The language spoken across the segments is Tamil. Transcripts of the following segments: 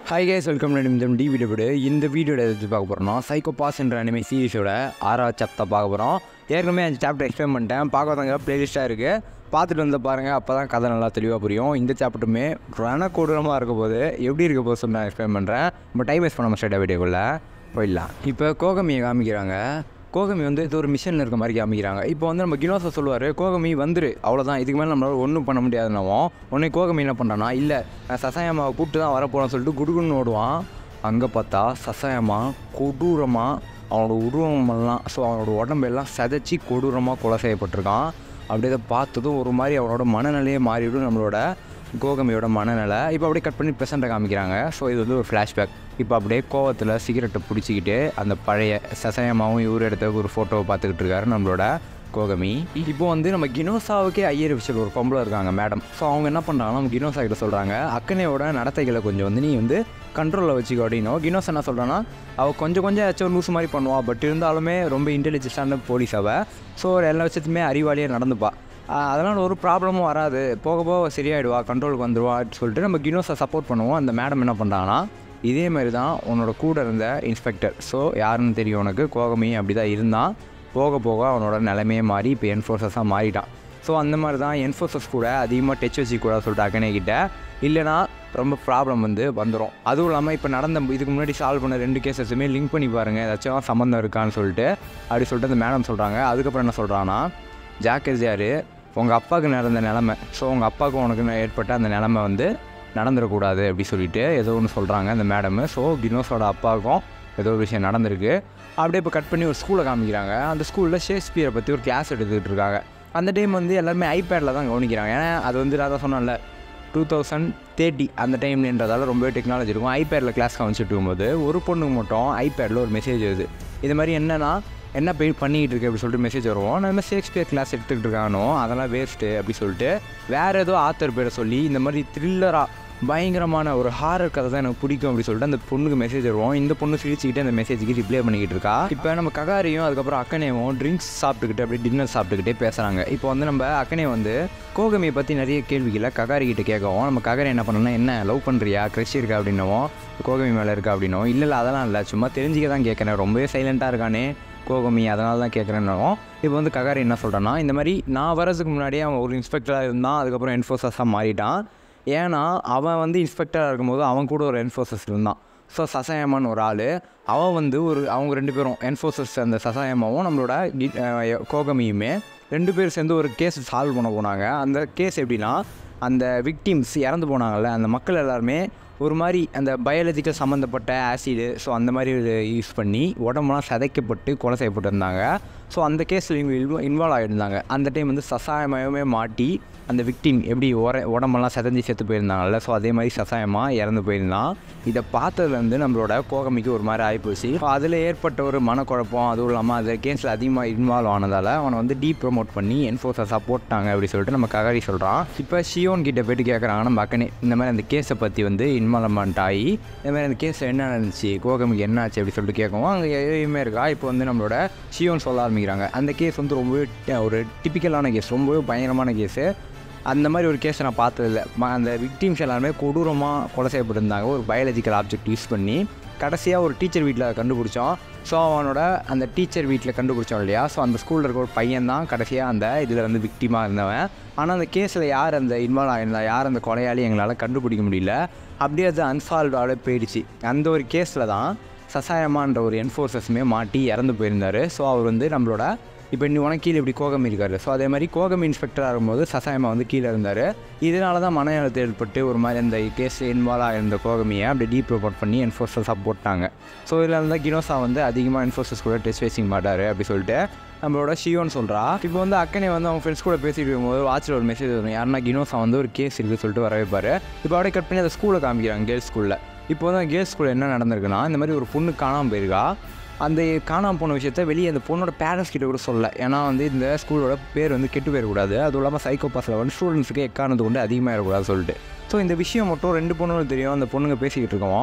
ஹை கேஸ் வெல்கம் இந்த டி வீடியோ விடு இந்த வீடியோட எது பார்க்க போகிறோம்னா சைக்கோ பாஸ் என்ற அனிமே சீரிஸோட ஆறாவது சாப்டர் பார்க்க போகிறோம் ஏற்கனவே அஞ்சு சாப்டர் எக்ஸ்பிளைன் பண்ணிட்டேன் பார்க்காதவங்க ப்ளேலிஸ்ட்டாக இருக்குது பார்த்துட்டு வந்து பாருங்கள் அப்போ தான் கதை நல்லா தெளிவாக புரியும் இந்த சாப்டருமே ரண கொடூரமாக இருக்க போது எப்படி இருக்க போது சொல்லி நான் எக்ஸ்பிளைன் பண்ணுறேன் நம்ம டைம் வேஸ்ட் பண்ண ஸ்ட்ரைட்டாக வீடியோக்குள்ளே போயிடலாம் இப்போ கோகமியை காமிக்கிறாங்க கோகமி வந்து இது ஒரு மிஷனில் இருக்க மாதிரி காமிக்கிறாங்க இப்போ வந்து நம்ம கினோசா சொல்லுவார் கோகமி வந்துரு அவ்வளோதான் இதுக்கு மேலே நம்மளால் ஒன்றும் பண்ண முடியாதுனவும் உடனே கோகமி என்ன பண்ணுறான்னா இல்லை நான் சசாயம்மாவை கூப்பிட்டு தான் வரப்போகிறேன்னு சொல்லிட்டு குடுகுன்னு ஓடுவான் அங்கே பார்த்தா சசாயம்மா கொடூரமாக அவனோட உருவமெல்லாம் ஸோ அவனோட உடம்பெல்லாம் செதைச்சி கொடூரமாக கொலை செய்யப்பட்டிருக்கான் அப்படியே அதை பார்த்ததும் ஒரு மாதிரி அவனோட மனநிலையே மாறிவிடும் நம்மளோட கோகமியோட மனநிலை இப்போ அப்படியே கட் பண்ணி ப்ரெசண்ட்டை காமிக்கிறாங்க ஸோ இது வந்து ஒரு ஃப்ளாஷ்பேக் இப்போ அப்படியே கோவத்தில் சிகரெட்டை பிடிச்சிக்கிட்டு அந்த பழைய சசயமாகவும் இவர் எடுத்த ஒரு ஃபோட்டோவை பார்த்துக்கிட்டு இருக்காரு நம்மளோட கோகமி இப்போ வந்து நம்ம கினோசாவுக்கே ஐயர் விஷயம் ஒரு பொம்பளை இருக்காங்க மேடம் ஸோ அவங்க என்ன பண்ணுறாங்கன்னா நம்ம கினோசா கிட்ட சொல்கிறாங்க அக்கனையோட நடத்தைகளை கொஞ்சம் வந்து நீ வந்து கண்ட்ரோலில் வச்சுக்கோ அப்படின்னும் கினோஸ் என்ன சொல்கிறான்னா அவள் கொஞ்சம் கொஞ்சம் ஏதாச்சும் ஒரு லூஸ் மாதிரி பண்ணுவாள் பட் இருந்தாலுமே ரொம்ப இன்டெலிஜென்ட்டான போலீஸ் அவள் ஸோ ஒரு எல்லா விஷயத்துமே அறிவாளியாக நடந்துப்பா அதனால் ஒரு ப்ராப்ளமும் வராது போக போக சரியாயிடுவா கண்ட்ரோலுக்கு வந்துடுவா அப்படின்னு சொல்லிட்டு நம்ம கினோஸை சப்போர்ட் பண்ணுவோம் அந்த மேடம் என்ன பண்ணுறாங்கன்னா இதே மாதிரி தான் உன்னோட கூட இருந்த இன்ஸ்பெக்டர் ஸோ யாருன்னு தெரியும் உனக்கு கோகமி அப்படி தான் இருந்தான் போக போக அவனோட நிலைமையே மாறி இப்போ என்ஃபோர்ஸஸாக மாறிட்டான் ஸோ அந்த மாதிரி தான் என்ஃபோர்ஸஸ் கூட அதிகமாக டச் வச்சுக்கூடாது சொல்லிட்டு அக்கனே கிட்ட இல்லைனா ரொம்ப ப்ராப்ளம் வந்து வந்துடும் அதுவும் இல்லாமல் இப்போ நடந்த இதுக்கு முன்னாடி சால்வ் பண்ண ரெண்டு கேசஸுமே லிங்க் பண்ணி பாருங்கள் ஏதாச்சும் சம்மந்தம் இருக்கான்னு சொல்லிட்டு அப்படி சொல்லிட்டு அந்த மேடம் சொல்கிறாங்க அதுக்கப்புறம் என்ன சொல்கிறான்னா ஜாக்கஸ் யார் உங்கள் அப்பாவுக்கு நடந்த நிலமை ஸோ உங்கள் அப்பாவுக்கு உனக்கு ஏற்பட்ட அந்த நிலமை வந்து நடந்துடக்கூடாது அப்படி சொல்லிட்டு ஏதோ ஒன்று சொல்கிறாங்க அந்த மேடமு ஸோ கினோஸோட அப்பாவுக்கும் ஏதோ ஒரு விஷயம் நடந்திருக்கு அப்படியே இப்போ கட் பண்ணி ஒரு ஸ்கூலை காமிக்கிறாங்க அந்த ஸ்கூலில் ஷேக்ஸ்பியரை பற்றி ஒரு கிளாஸ் எடுத்துக்கிட்டு இருக்காங்க அந்த டைம் வந்து எல்லாருமே ஐபேடில் தான் கவனிக்கிறாங்க ஏன்னா அது வந்து நான் தான் சொன்னேன்ல டூ தௌசண்ட் தேர்ட்டி அந்த டைம்லன்றதால ரொம்பவே டெக்னாலஜி இருக்கும் ஐபேடில் கிளாஸ் காமிச்சிட்டு இருக்கும்போது ஒரு பொண்ணுக்கு மட்டும் ஐபேடில் ஒரு மெசேஜ் வருது இது மாதிரி என்னென்னா என்ன போய் பண்ணிக்கிட்டு இருக்கு அப்படி சொல்லிட்டு மெசேஜ் வருவோம் நம்ம ஷேக்ஸ்பியர் கிளாஸ் எடுத்துக்கிட்டு இருக்கானோ அதெல்லாம் வேஸ்ட்டு அப்படி சொல்லிட்டு வேறு ஏதோ ஆத்தர் பேரை சொல்லி இந்த மாதிரி த்ரில்லராக பயங்கரமான ஒரு ஹாரர் கதை தான் எனக்கு பிடிக்கும் அப்படி சொல்லிட்டு அந்த பொண்ணுக்கு மெசேஜ் வருவோம் இந்த பொண்ணு சிரிச்சுக்கிட்டு அந்த மெசேஜுக்கு ரிப்ளை பண்ணிக்கிட்டு இருக்கா இப்போ நம்ம ககாரியும் அதுக்கப்புறம் அக்கனையும் ட்ரிங்க்ஸ் சாப்பிட்டுக்கிட்டு அப்படியே டின்னர் சாப்பிட்டுக்கிட்டே பேசுகிறாங்க இப்போ வந்து நம்ம அக்கனை வந்து கோகமியை பற்றி நிறைய கேள்விகளை ககாரி கிட்ட கேட்கவும் நம்ம ககாரி என்ன பண்ணோம்னா என்ன லவ் பண்ணுறியா க்ரஷ் இருக்கா அப்படின்னவும் கோகமி மேலே இருக்கா அப்படின்னோ இல்லை இல்லை அதெல்லாம் இல்லை சும்மா தெரிஞ்சிக்க தான் கேட்குறேன் ரொம்பவே சைலண்ட்டாக இருக்கானே கோகமி அதனால தான் கேட்குறேன்னோ இப்போ வந்து ககாரி என்ன சொல்கிறேன்னா இந்த மாதிரி நான் வரதுக்கு முன்னாடியே அவன் ஒரு இன்ஸ்பெக்டராக இருந்தான் அதுக்கப்புறம் என்ஃபோர்ஸஸாக மாறிட்டான் ஏன்னா அவன் வந்து இன்ஸ்பெக்டராக இருக்கும்போது அவன் கூட ஒரு என்ஃபோர்ஸஸ் இருந்தான் ஸோ சசாயமான் ஒரு ஆள் அவன் வந்து ஒரு அவங்க ரெண்டு பேரும் என்ஃபோர்ஸஸ் அந்த சசாயமாவும் நம்மளோட கோகமியுமே ரெண்டு பேரும் சேர்ந்து ஒரு கேஸ் சால்வ் பண்ண போனாங்க அந்த கேஸ் எப்படின்னா அந்த விக்டிம்ஸ் இறந்து போனாங்கல்ல அந்த மக்கள் எல்லாருமே ஒரு மாதிரி அந்த பயாலஜிக்கல் சம்மந்தப்பட்ட ஆசிடு ஸோ அந்த மாதிரி யூஸ் பண்ணி உடம்புலாம் சதைக்கப்பட்டு கொலை செய்யப்பட்டிருந்தாங்க ஸோ அந்த கேஸில் இவங்க இன்வால்வ் ஆகியிருந்தாங்க அந்த டைம் வந்து சசாயமயமே மாட்டி அந்த விக்டிம் எப்படி உர உடம்பெல்லாம் செதஞ்சு செத்து போயிருந்தாங்கல்ல ஸோ அதே மாதிரி சசாயமாக இறந்து போயிருந்தான் இதை பார்த்ததுலேருந்து நம்மளோட கோகமிக்கு ஒரு மாதிரி ஆகிப்போச்சு ஸோ அதில் ஏற்பட்ட ஒரு மனக்குழப்பம் அதுவும் இல்லாமல் அந்த கேஸில் அதிகமாக இன்வால்வ் ஆனதால் அவனை வந்து டீ ப்ரொமோட் பண்ணி என்ஃபோர்ஸஸாக போட்டாங்க அப்படி சொல்லிட்டு நம்ம ககாரி சொல்கிறான் இப்போ ஷியோன் கிட்ட போயிட்டு கேட்குறாங்க நம்ம அக்கனே இந்த மாதிரி அந்த கேஸை பற்றி வந்து இன்வால்வ்மெண்ட் ஆகி இந்த மாதிரி அந்த கேஸில் என்ன நடந்துச்சு கோகமிக்கு என்ன ஆச்சு அப்படி சொல்லிட்டு கேட்கவும் அங்கே எதுவுமே இருக்கா இப்போ வந்து நம்மளோட ஷியோன் சொல்ல ஆரம்பிக்கிறாங்க அந்த கேஸ் வந்து ரொம்பவே ஒரு டிப்பிக்கலான கேஸ் ரொம்பவே பயங்கரமான கேஸு அந்த மாதிரி ஒரு கேஸை நான் பார்த்ததில்ல அந்த விக்டிம்ஸ் எல்லாருமே கொடூரமாக கொலை செய்யப்பட்டிருந்தாங்க ஒரு பயாலஜிக்கல் ஆப்ஜெக்ட் யூஸ் பண்ணி கடைசியாக ஒரு டீச்சர் வீட்டில் கண்டுபிடிச்சோம் ஸோ அவனோட அந்த டீச்சர் வீட்டில் கண்டுபிடிச்சோம் இல்லையா ஸோ அந்த ஸ்கூலில் இருக்க ஒரு பையன் தான் கடைசியாக அந்த இதில் வந்து விக்டிமாக இருந்தவன் ஆனால் அந்த கேஸில் யார் அந்த இன்வால்வ் ஆகியிருந்தா யார் அந்த கொலையாளி எங்களால் கண்டுபிடிக்க முடியல அப்படியே அது அன்சால்வ்டாகவே போயிடுச்சு அந்த ஒரு கேஸில் தான் சசாயமான்ற ஒரு என்ஃபோர்ஸஸுமே மாட்டி இறந்து போயிருந்தார் ஸோ அவர் வந்து நம்மளோட இப்போ நீ உனக்கு கீழே இப்படி கோகமி இருக்காரு ஸோ அதே மாதிரி கோகமி இன்ஸ்பெக்டராக இருக்கும்போது சசாயமா வந்து கீழே இருந்தார் இதனால தான் மன அழுத்தம் ஏற்பட்டு ஒரு மாதிரி அந்த கேஸ் இன்வால்வ் ஆகிருந்த கோகமியை அப்படி டீப் ரிப்போர்ட் பண்ணி என்ஃபோர்ஸஸாக போட்டாங்க ஸோ இதில் இருந்தால் கினோசா வந்து அதிகமாக என்ஃபோர்ஸஸ் கூட டெஸ்ட் பேசிக்க மாட்டார் அப்படி சொல்லிட்டு நம்மளோட ஷியோன்னு சொல்கிறா இப்போ வந்து அக்கனை வந்து அவங்க ஃப்ரெண்ட்ஸ் கூட பேசிட்டு இருக்கும்போது வாட்சில் ஒரு மெசேஜ் வரும் யாருன்னா கினோசா வந்து ஒரு கேஸ் இருக்குது சொல்லிட்டு வர வைப்பார் இப்போ அப்படியே கட் பண்ணி அந்த ஸ்கூலை காமிக்கிறாங்க கேர்ள்ஸ் ஸ்கூலில் இப்போ வந்து கேர்ள்ஸ் ஸ்கூலில் என்ன நடந்திருக்குன்னா இந்த மாதிரி ஒரு பொண்ணு காணாமல் போயிருக்கா அந்த காணாமல் போன விஷயத்த வெளியே அந்த பொண்ணோட பேரண்ட்ஸ் கிட்ட கூட சொல்ல ஏன்னா வந்து இந்த ஸ்கூலோட பேர் வந்து கெட்டு போயிடக்கூடாது அதுவும் இல்லாமல் சைக்கோ பாஸில் வந்து ஸ்டூடெண்ட்ஸுக்கு எக்காரணத்து கொண்டு அதிகமாக இருக்கக்கூடாது சொல்லிட்டு ஸோ இந்த விஷயம் மட்டும் ரெண்டு பொண்ணுங்களும் தெரியும் அந்த பொண்ணுங்க பேசிக்கிட்டு இருக்கோம்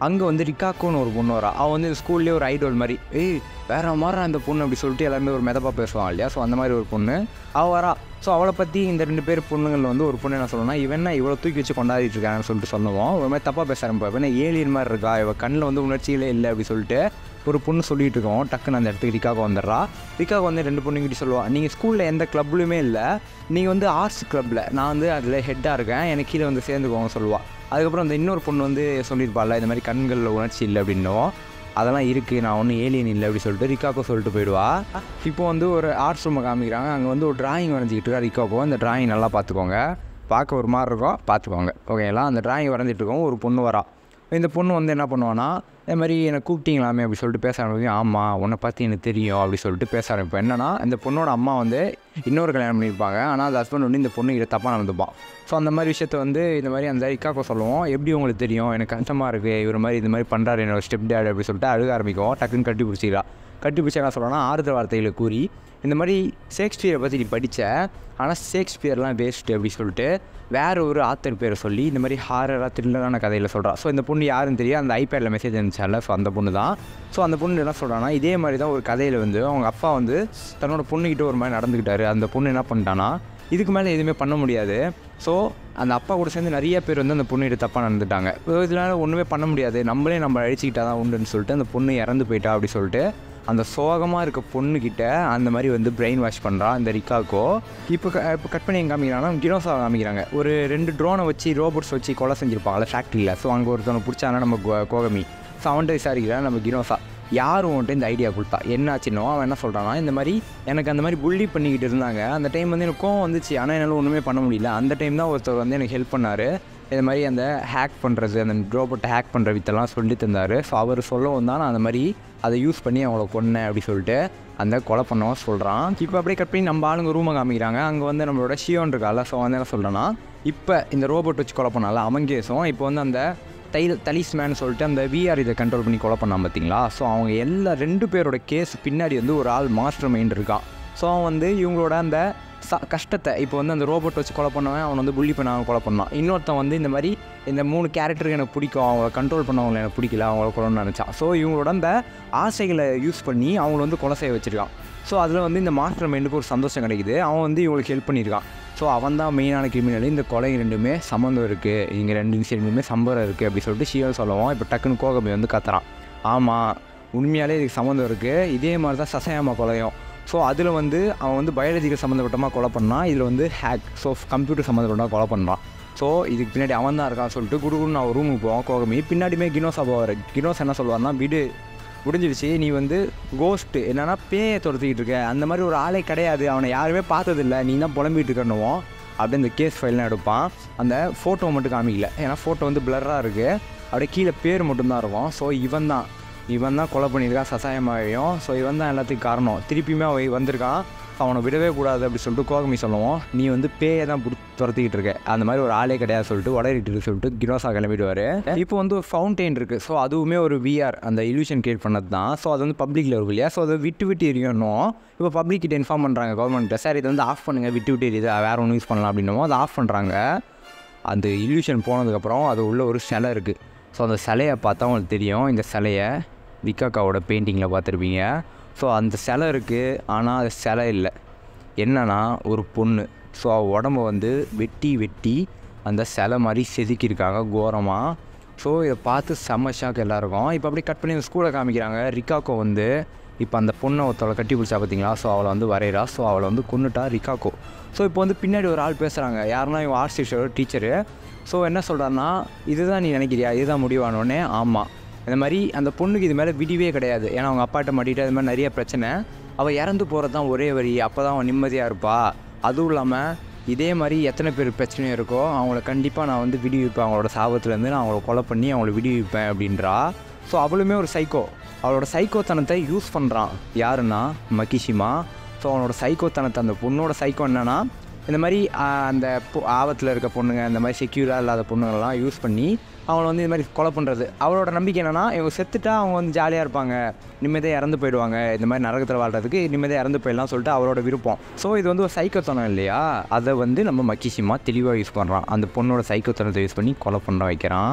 அங்கே வந்து ரிக்காக்கோன்னு ஒரு பொண்ணு வரா அவள் வந்து ஸ்கூல்லேயே ஒரு ஐடோல் மாதிரி ஏய் வேற மாதிரி அந்த பொண்ணு அப்படி சொல்லிட்டு எல்லாருமே ஒரு மெதப்பாக பேசுவாங்க இல்லையா ஸோ அந்த மாதிரி ஒரு பொண்ணு அவள் வரா ஸோ அவளை பற்றி இந்த ரெண்டு பேர் பொண்ணுங்களில் வந்து ஒரு பொண்ணு என்ன சொல்லணும்னா இவன் என்ன இவ்வளோ தூக்கி வச்சு கொண்டாடிட்டு இருக்காங்கன்னு சொல்லிட்டு சொல்லுவோம் ஒரு மாதிரி தப்பாக பேச ஆரம்பிப்பா இவன் ஏலியன் மாதிரி இருக்கா இவள் கண்ணில் வந்து உணர்ச்சிகளே இல்லை அப்படி சொல்லிட்டு ஒரு பொண்ணு சொல்லிட்டு இருக்கோம் டக்குன்னு அந்த இடத்துக்கு ரிக்காக வந்துடுறா ரிக்காக வந்து ரெண்டு பொண்ணுங்கிட்ட சொல்லுவாள் நீங்கள் ஸ்கூலில் எந்த கிளப்லையுமே இல்லை நீங்கள் வந்து ஆர்ட்ஸ் கிளப்பில் நான் வந்து அதில் ஹெட்டாக இருக்கேன் எனக்கு கீழே வந்து சேர்ந்துக்கோங்க சொல்லுவாள் அதுக்கப்புறம் அந்த இன்னொரு பொண்ணு வந்து சொல்லியிருப்பாள்ல இந்த மாதிரி கண்களில் உணர்ச்சி இல்லை அப்படின்னும் அதெல்லாம் இருக்குது நான் ஒன்றும் ஏலியன் இல்லை அப்படி சொல்லிட்டு ரிக்காக்கோ சொல்லிட்டு போயிடுவா இப்போ வந்து ஒரு ஆர்ட்ஸ் ரூமை காமிக்கிறாங்க அங்கே வந்து ஒரு டிராயிங் வரைஞ்சிக்கிட்டு இருக்கா ரிக்காக்கோ அந்த டிராயிங் நல்லா பார்த்துக்கோங்க பார்க்க ஒரு மாதிரி இருக்கும் பார்த்துக்கோங்க ஓகேங்களா அந்த டிராயிங் வரைஞ்சிட்டு இருக்கோம் ஒரு பொண்ணு வரா இந்த பொண்ணு வந்து என்ன பண்ணுவான்னா இந்த மாதிரி என்னை கூப்பிட்டீங்களாமே அப்படி சொல்லிட்டு பேச ஆரம்பிக்கும் ஆமாம் உன்னை பற்றி எனக்கு தெரியும் அப்படி சொல்லிட்டு பேச ஆரம்பிப்பேன் என்னன்னா இந்த பொண்ணோட அம்மா வந்து இன்னொரு கல்யாணம் பண்ணியிருப்பாங்க ஆனால் அந்த ஹஸ்பண்ட் வந்து இந்த பொண்ணு கிட்ட தப்பாக நடந்துப்பான் ஸோ அந்த மாதிரி விஷயத்த வந்து இந்த மாதிரி அந்த இக்காக்கோ சொல்லுவோம் எப்படி உங்களுக்கு தெரியும் எனக்கு கஷ்டமாக இருக்குது இவர் மாதிரி இது மாதிரி பண்ணுறாரு என்னோட ஸ்டெப் டேட் அப்படி சொல்லிட்டு அழுக ஆரம்பிக்கும் டக்குன்னு கட்டி பிடிச்சிக்கிறா கட்டி பிடிச்சா என்ன சொல்லணும்னா ஆறுதல் வார்த்தைகளை கூறி இந்த மாதிரி ஷேக்ஸ்பியரை பற்றி நீ படித்த ஆனால் ஷேக்ஸ்பியர்லாம் வேஸ்ட்டு அப்படி சொல்லிட்டு வேற ஒரு ஆத்தர் பேரை சொல்லி இந்த மாதிரி ஹாரராக த்ரில்லரான கதையில் சொல்கிறா ஸோ இந்த பொண்ணு யாருன்னு தெரியும் அந்த ஐபேடில் மெசேஜ் இருந்துச்சால ஸோ அந்த பொண்ணு தான் ஸோ அந்த பொண்ணு என்ன சொல்கிறான்னா இதே மாதிரி தான் ஒரு கதையில் வந்து அவங்க அப்பா வந்து தன்னோட பொண்ணுக்கிட்ட ஒரு மாதிரி நடந்துக்கிட்டாரு அந்த பொண்ணு என்ன பண்ணிட்டானா இதுக்கு மேலே எதுவுமே பண்ண முடியாது ஸோ அந்த அப்பா கூட சேர்ந்து நிறைய பேர் வந்து அந்த பொண்ணுகிட்ட தப்பாக நடந்துட்டாங்க இதனால் ஒன்றுமே பண்ண முடியாது நம்மளே நம்ம அழிச்சிக்கிட்டா தான் உண்டுன்னு சொல்லிட்டு அந்த பொண்ணு இறந்து போயிட்டா அப்படி சொல்லிட்டு அந்த சோகமாக இருக்க பொண்ணுக்கிட்ட அந்த மாதிரி வந்து பிரெயின் வாஷ் பண்ணுறா இந்த ரிக்காக்கோ இப்போ க இப்போ கட் பண்ணி எங்கே காமிக்கிறாங்கன்னா கினோசா காமிக்கிறாங்க ஒரு ரெண்டு ட்ரோனை வச்சு ரோபோட்ஸ் வச்சு கொலை செஞ்சுருப்பாங்கல்ல ஃபேக்ட்ரியில் ஸோ அங்கே ஒருத்தவனை பிடிச்சாங்கன்னா நம்ம கோ- கோகமி ஸோ அவன்கிட்ட விசாரிக்கிறான் நம்ம கினோசா யார் உன்கிட்ட இந்த ஐடியா கொடுத்தா என்னாச்சுன்னோ அவன் என்ன சொல்கிறான்னா இந்த மாதிரி எனக்கு அந்த மாதிரி புள்ளி பண்ணிக்கிட்டு இருந்தாங்க அந்த டைம் வந்து எனக்கு கோவம் வந்துச்சு ஆனால் என்னால் ஒன்றுமே பண்ண முடியல அந்த டைம் தான் ஒருத்தர் வந்து எனக்கு ஹெல்ப் பண்ணார் இந்த மாதிரி அந்த ஹேக் பண்ணுறது அந்த ரோபோட்டை ஹேக் பண்ணுற வித்தெல்லாம் சொல்லி தந்தார் ஸோ அவர் சொல்லவும் தான் நான் அந்த மாதிரி அதை யூஸ் பண்ணி அவங்கள கொன்னேன் அப்படி சொல்லிட்டு அந்த கொலை பண்ணவன் சொல்கிறான் இப்போ அப்படியே கட் பண்ணி நம்ம ஆளுங்க ரூமை காமிக்கிறாங்க அங்கே வந்து நம்மளோட ஷியோன் இருக்கால ஸோ வந்து என்ன சொல்கிறேன்னா இப்போ இந்த ரோபோட் வச்சு கொலை பண்ணால அவன் கேஸும் இப்போ வந்து அந்த தைல் தலிஸ்மேன் சொல்லிட்டு அந்த விஆர் இதை கண்ட்ரோல் பண்ணி கொலை பண்ணான் பார்த்தீங்களா ஸோ அவங்க எல்லா ரெண்டு பேரோட கேஸ் பின்னாடி வந்து ஒரு ஆள் மாஸ்டர் மைண்ட் இருக்கான் ஸோ அவன் வந்து இவங்களோட அந்த ச கஷ்டத்தை இப்போ வந்து அந்த ரோபோட் வச்சு கொலை பண்ணவன் அவன் வந்து புள்ளி பண்ண அவன் கொலை பண்ணான் இன்னொருத்தன் வந்து இந்த மாதிரி இந்த மூணு கேரக்டருக்கு எனக்கு பிடிக்கும் அவங்கள கண்ட்ரோல் பண்ணவங்களை எனக்கு பிடிக்கல அவங்கள கொலைன்னு நினச்சான் ஸோ இவங்களோட அந்த ஆசைகளை யூஸ் பண்ணி அவங்கள வந்து கொலை செய்ய வச்சுருக்கான் ஸோ அதில் வந்து இந்த மாஸ்டர் மைண்டுக்கு ஒரு சந்தோஷம் கிடைக்குது அவன் வந்து இவங்களுக்கு ஹெல்ப் பண்ணியிருக்கான் ஸோ அவன் தான் மெயினான கிரிமினல் இந்த கொலை ரெண்டுமே சம்மந்தம் இருக்குது இங்கே ரெண்டு இன்சிடென்ட்டுமே சம்பரம் இருக்குது அப்படி சொல்லிட்டு ஷியோல் சொல்லுவோம் இப்போ டக்குன்னு கோகமி வந்து கத்துறான் ஆமாம் உண்மையாலே இதுக்கு சம்மந்தம் இருக்குது இதே மாதிரி தான் சசையாமா கொலையும் ஸோ அதில் வந்து அவன் வந்து பயாலஜிக்கல் சம்மந்தப்பட்டமாக கொலை பண்ணான் இதில் வந்து ஹேக் ஸோ கம்ப்யூட்டர் சம்மந்தப்பட்டமாக கொலை பண்ணுறான் ஸோ இதுக்கு பின்னாடி அவன் தான் இருக்கான்னு சொல்லிட்டு குடுகுன்னு நான் ரூமுக்கு போவான் கோகமி பின்னாடியுமே கினோஸா போவார் கினோஸ் என்ன சொல்லுவார்னா விடு முடிஞ்சிருச்சு நீ வந்து கோஸ்ட்டு என்னன்னா பேயை துரத்திக்கிட்டு இருக்க அந்த மாதிரி ஒரு ஆளே கிடையாது அவனை யாருமே பார்த்ததில்ல நீ தான் புலம்பிட்டு இருக்கணுவோம் அப்படியே இந்த கேஸ் ஃபைல்லாம் எடுப்பான் அந்த ஃபோட்டோ மட்டும் காமிக்கல ஏன்னா ஃபோட்டோ வந்து பிளராக இருக்குது அப்படியே கீழே பேர் மட்டும்தான் இருக்கும் ஸோ இவன் தான் இவன் தான் கொலை பண்ணியிருக்கான் சசாயமாவையும் ஸோ இவன் தான் எல்லாத்துக்கும் காரணம் திருப்பியுமே அவன் வந்திருக்கான் அவனை விடவே கூடாது அப்படி சொல்லிட்டு கோகமி சொல்லுவோம் நீ வந்து பேயை தான் புடி துரத்திக்கிட்டு இருக்க அந்த மாதிரி ஒரு ஆளே கிடையாது சொல்லிட்டு உடறிட்டு இருக்கு சொல்லிட்டு கிரோசா கிளம்பிடுவார் இப்போ வந்து ஒரு ஃபவுண்டெயின் இருக்குது ஸோ அதுவுமே ஒரு விஆர் அந்த இல்யூஷன் கிரியேட் பண்ணது தான் ஸோ அது வந்து பப்ளிக்கில் இருக்கும் இல்லையா ஸோ அதை விட்டு விட்டு எரியணும் இப்போ பப்ளிக் கிட்ட இன்ஃபார்ம் பண்ணுறாங்க கவர்மெண்ட்டை சார் இதை வந்து ஆஃப் பண்ணுங்கள் விட்டு விட்டு எரியுது வேறு ஒன்று யூஸ் பண்ணலாம் அப்படின்னமோ அதை ஆஃப் பண்ணுறாங்க அந்த இல்யூஷன் போனதுக்கப்புறம் அது உள்ள ஒரு சிலை இருக்குது ஸோ அந்த சிலையை பார்த்தா உங்களுக்கு தெரியும் இந்த சிலையை விக்காக்காவோட பெயிண்டிங்கில் பார்த்துருப்பீங்க ஸோ அந்த சிலை இருக்குது ஆனால் அது சிலை இல்லை என்னன்னா ஒரு பொண்ணு ஸோ அவள் உடம்ப வந்து வெட்டி வெட்டி அந்த சிலை மாதிரி செதுக்கியிருக்காங்க கோரமாக ஸோ இதை பார்த்து செம்ம ஷாக் எல்லாருக்கும் இப்போ அப்படியே கட் பண்ணி அந்த ஸ்கூலை காமிக்கிறாங்க ரிக்காக்கோ வந்து இப்போ அந்த பொண்ணை ஒருத்தவளை கட்டி பிடிச்சா பார்த்தீங்களா ஸோ அவளை வந்து வரைகிறா ஸோ அவளை வந்து கொன்னுட்டா ரிக்காக்கோ ஸோ இப்போ வந்து பின்னாடி ஒரு ஆள் பேசுகிறாங்க யாருன்னா இவன் ஆர்ட்ஸ் டீச்சரோட டீச்சரு ஸோ என்ன சொல்கிறாருன்னா இதுதான் நீ நினைக்கிறியா இதுதான் முடிவானோடனே ஆமாம் இந்த மாதிரி அந்த பொண்ணுக்கு இது மேலே விடிவே கிடையாது ஏன்னா அவங்க அப்பாட்ட மாட்டிட்டு அது மாதிரி நிறைய பிரச்சனை அவள் இறந்து போகிறது தான் ஒரே வரி அப்போ தான் அவன் நிம்மதியாக இருப்பா அதுவும் இல்லாமல் இதே மாதிரி எத்தனை பேர் பிரச்சனையும் இருக்கோ அவங்கள கண்டிப்பாக நான் வந்து விடுவிப்பேன் அவங்களோட சாபத்துலேருந்து நான் அவங்கள கொலை பண்ணி அவங்கள விடுவிப்பேன் அப்படின்றா ஸோ அவளுமே ஒரு சைக்கோ அவளோட சைக்கோத்தனத்தை யூஸ் பண்ணுறான் யாருன்னா மகிஷிமா ஸோ அவனோட சைக்கோத்தனத்தை அந்த பொண்ணோட சைக்கோ என்னன்னா இந்த மாதிரி ஆஹ், அந்த பொ- ஆபத்தில் இருக்க பொண்ணுங்க இந்த மாதிரி செக்யூராக இல்லாத பொண்ணுங்கள்லாம் யூஸ் பண்ணி அவங்கள வந்து இந்த மாதிரி கொலை பண்ணுறது அவளோட நம்பிக்கை என்னன்னா இவங்க செத்துட்டா அவங்க வந்து ஜாலியாக இருப்பாங்க நிம்மதியாக இறந்து போயிடுவாங்க இந்த மாதிரி நரகத்தில் வாழ்றதுக்கு நிம்மதியாக இறந்து போயிடலாம் சொல்லிட்டு அவரோட விருப்பம் ஸோ இது வந்து ஒரு சைக்கோத்தனம் இல்லையா அதை வந்து நம்ம மக்கிஷிமா தெளிவாக யூஸ் பண்ணுறான் அந்த பொண்ணோட சைக்கோத்தனத்தை யூஸ் பண்ணி கொலை பண்ண வைக்கிறான்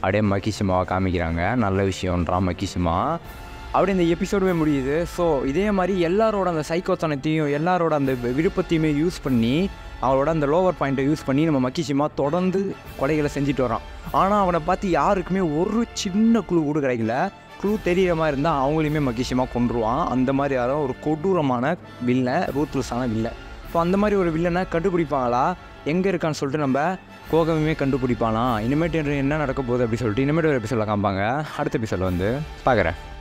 அப்படியே மக்கிஷிமாவை காமிக்கிறாங்க நல்ல விஷயம்ன்றான் மக்கிஷிமா அப்படி இந்த எபிசோடுமே முடியுது ஸோ இதே மாதிரி எல்லாரோட அந்த சைக்கோத்தனத்தையும் எல்லாரோட அந்த வி- விருப்பத்தையுமே யூஸ் பண்ணி அவளோட அந்த லோவர் பாயிண்ட்டை யூஸ் பண்ணி நம்ம மக்கிஷிமா தொடர்ந்து கொலைகளை செஞ்சுட்டு வரான் ஆனால் அவனை பார்த்து யாருக்குமே ஒரு சின்ன குழு கூட கிடைக்கல குழு தெரியிற மாதிரி இருந்தால் அவங்களையுமே மக்கிஷிமா கொன்றுவான் அந்த மாதிரி யாரோ ஒரு கொடூரமான வில்லை ரூத்லெஸ்ஸான வில்லை ஸோ அந்த மாதிரி ஒரு வில்லனை கண்டுபிடிப்பாங்களா எங்கே இருக்கான்னு சொல்லிட்டு நம்ம கோகமே கண்டுபிடிப்பானா இனிமேட்டு என்ன நடக்க போகுது அப்படி சொல்லிட்டு இனிமேட்டு ஒரு எபிசோடில் காமிப்பாங்க அடுத்த எபிசோடில் வந்து பார்க்குறேன்